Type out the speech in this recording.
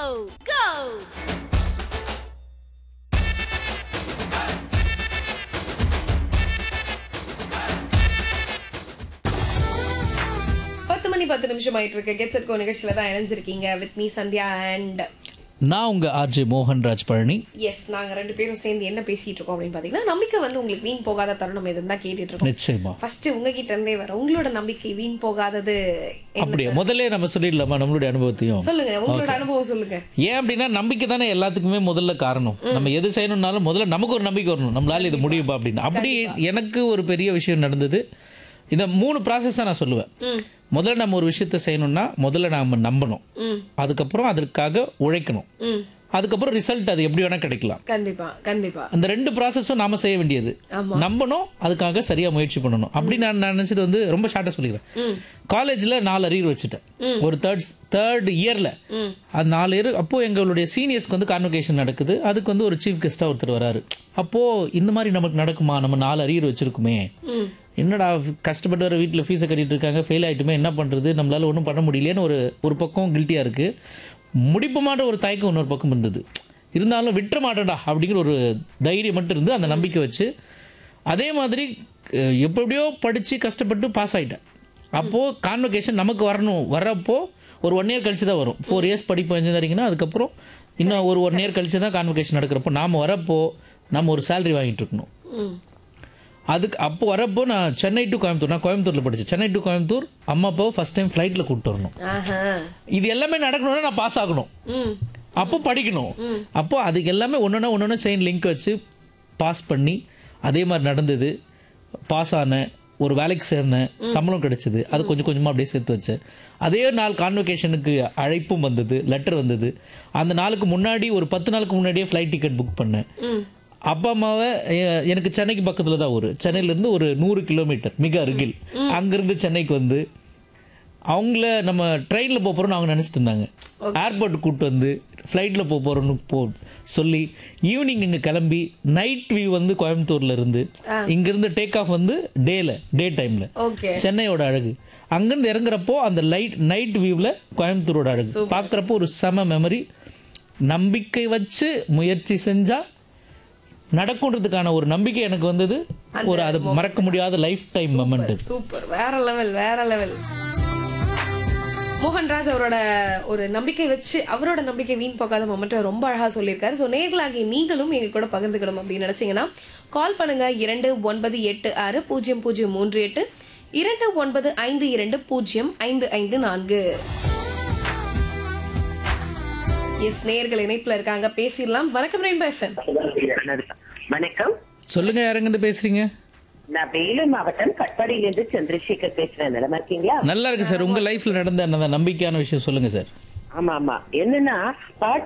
go! பத்து மணி பத்து நிமிஷம் ஆயிட்டு இருக்கு கெட்ஸ் இருக்கோ நிகழ்ச்சியில தான் இணைஞ்சிருக்கீங்க வித் மீ சந்தியா அண்ட் நான் உங்க ஆர்ஜே மோகன்ராஜ் பழனி எஸ் நாங்க ரெண்டு பேரும் சேர்ந்து என்ன பேசிட்டு இருக்கோம் அப்படின்னு பாத்தீங்கன்னா நம்பிக்கை வந்து உங்களுக்கு வீண் போகாத தருணம் எதுன்னு தான் கேட்டுட்டு இருக்கோம் நிச்சயமா ஃபர்ஸ்ட் உங்ககிட்ட இருந்தே வர உங்களோட நம்பிக்கை வீண் போகாதது என்ன? அப்படியே முதல்ல நம்ம சொல்லிடலாமா நம்மளுடைய அனுபவத்தையும் சொல்லுங்க உங்களோட அனுபவம் சொல்லுங்க ஏன் அப்படின்னா நம்பிக்கை தானே எல்லாத்துக்குமே முதல்ல காரணம் நம்ம எது செய்யணும்னாலும் முதல்ல நமக்கு ஒரு நம்பிக்கை வரணும் நம்மளால இது முடியுமா அப்படின்னு அப்படி எனக்கு ஒரு பெரிய விஷயம் நடந்தது இந்த மூணு ப்ராசஸ் நான் சொல்லுவேன் ம் முதல்ல நம்ம ஒரு விஷயத்த செய்யணும்னா முதல்ல நாம நம்பணும் ம் அதுக்கப்புறம் அதற்காக உழைக்கணும் ம் அதுக்கப்புறம் ரிசல்ட் அது எப்படி வேணா கிடைக்கலாம் கண்டிப்பா கண்டிப்பா அந்த ரெண்டு ப்ராசஸும் நாம செய்ய வேண்டியது ஆமா. நம்பணும் அதுக்காக சரியா முயற்சி பண்ணணும் அப்படி நான் நான் நினைச்சது வந்து ரொம்ப ஷார்ட்டா சொல்லிக்கிறேன் ம் காலேஜ்ல நாலு அரியர் வச்சுட்டேன் ஒரு தேர்ட் தேர்ட் இயர்ல ம் அது நாலு இயர் அப்போ எங்களுடைய சீனியர்ஸ்க்கு வந்து கான்வொகேஷன் நடக்குது அதுக்கு வந்து ஒரு சீஃப் கெஸ்டா ஒருத்தர் வராரு அப்போ இந்த மாதிரி நமக்கு நடக்குமா நம்ம நாலு அரியர் வச்சிருக்குமே ம் என்னடா கஷ்டப்பட்டு வர வீட்டில் ஃபீஸை கட்டிட்டு இருக்காங்க ஃபெயில் ஆயிட்டுமே என்ன பண்றது நம்மளால ஒன்றும் பண்ண முடியலையேன்னு ஒரு ஒரு பக்கம் கில்ட்டியா இருக்கு முடிப்பமாட்ட ஒரு தயக்கம் இன்னொரு பக்கம் இருந்தது இருந்தாலும் விட்டுற மாட்டேடா அப்படிங்கிற ஒரு தைரியம் மட்டும் இருந்து அந்த நம்பிக்கை வச்சு அதே மாதிரி அஹ், எப்படியோ படித்து கஷ்டப்பட்டு பாஸ் ஆயிட்டேன் அப்போது கான்வொகேஷன் நமக்கு வரணும் வர்றப்போ ஒரு ஒன் இயர் கழிச்சு தான் வரும் ஃபோர் இயர்ஸ் படிப்பு இன்ஜினியரிங்னா அதுக்கப்புறம் இன்னும் ஒரு ஒன் இயர் கழிச்சு தான் கான்வொகேஷன் நடக்கிறப்போ நாம் வரப்போ நம்ம ஒரு சேலரி வாங்கிட்டு இருக்கணும் ம் அதுக்கு அப்போ வரப்போ நான் சென்னை டு கோயம்புத்தூர் நான் கோயம்புத்தூரில் படித்தேன் சென்னை டு கோயம்புத்தூர் அம்மா அப்பாவை ஃபஸ்ட் டைம் ஃப்ளைட்டில் கூப்பிட்டு வரணும் ஆஹா இது எல்லாமே நடக்கணும்னா நான் பாஸ் ஆகணும் ம் அப்போ படிக்கணும் அப்போ அதுக்கு எல்லாமே ஒன்றொன்னா ஒன்றொன்னா செயின் லிங்க் வச்சு பாஸ் பண்ணி அதே மாதிரி நடந்தது பாஸ் ஆனேன் ஒரு வேலைக்கு சேர்ந்தேன் சம்பளம் கிடைச்சது அது கொஞ்சம் கொஞ்சமாக அப்படியே சேர்த்து வச்சேன் அதே நாள் கான்வொகேஷனுக்கு அழைப்பும் வந்தது லெட்டர் வந்தது அந்த நாளுக்கு முன்னாடி ஒரு பத்து நாளுக்கு முன்னாடியே ஃப்ளைட் டிக்கெட் புக் பண்ணேன் ம் அப்பா அம்மாவை எ- எனக்கு சென்னைக்கு பக்கத்துல தான் ஊர் சென்னையிலேருந்து ஒரு நூறு கிலோமீட்டர் மிக அருகில் அங்கிருந்து சென்னைக்கு வந்து அவங்கள நம்ம ட்ரெயினில் போக போகிறோம்னு அவங்க நினச்சிட்டு இருந்தாங்க ஏர்போர்ட் கூப்பிட்டு வந்து ஃப்ளைட்டில் போக போகிறோன்னு போ சொல்லி ஈவினிங் இங்கே கிளம்பி நைட் வியூ வந்து கோயம்புத்தூர்ல இருந்து இங்கிருந்து டேக் ஆஃப் வந்து டேல டே டைமில் ஓகே சென்னையோட அழகு அங்கிருந்து இறங்குறப்போ அந்த லைட் நைட் வியூவில் கோயம்புத்தூரோட அழகு பார்க்குறப்போ ஒரு செம மெமரி நம்பிக்கை வச்சு முயற்சி செஞ்சா நடக்குன்றதுக்கான ஒரு நம்பிக்கை எனக்கு வந்தது ஒரு அது மறக்க முடியாத லைஃப் டைம் மொமெண்ட் இது சூப்பர் வேற லெவல் வேற லெவல் மோகன்ராஜ் அவரோட ஒரு நம்பிக்கை வச்சு அவரோட நம்பிக்கை வீண் போகாத மொமெண்ட்டை ரொம்ப அழகா சொல்லியிருக்காரு ஸோ நேர்களாகி நீங்களும் எங்க கூட பகிர்ந்துக்கணும் அப்படின்னு நினைச்சீங்கன்னா கால் பண்ணுங்க இரண்டு ஒன்பது எட்டு ஆறு பூஜ்ஜியம் பூஜ்ஜியம் மூன்று எட்டு இரண்டு ஒன்பது ஐந்து இரண்டு பூஜ்ஜியம் ஐந்து ஐந்து நான்கு எஸ் நேர்கள் இணைப்புல இருக்காங்க பேசிடலாம் வணக்கம் ரெயின்போ எஃப்எம் வணக்கம் சொல்லுங்க யாருங்கிட்ட பேசுறீங்க நான் வேலூர் மாவட்டம் கட்பாடியிலிருந்து சந்திரசேகர் பேசுறேன் நிலமா இருக்கீங்களா நல்லா இருக்கு சார் உங்க லைஃப்ல நடந்த அந்த நம்பிக்கையான விஷயம் சொல்லுங்க சார் ஆமா ஆமா என்னன்னா பார்ட்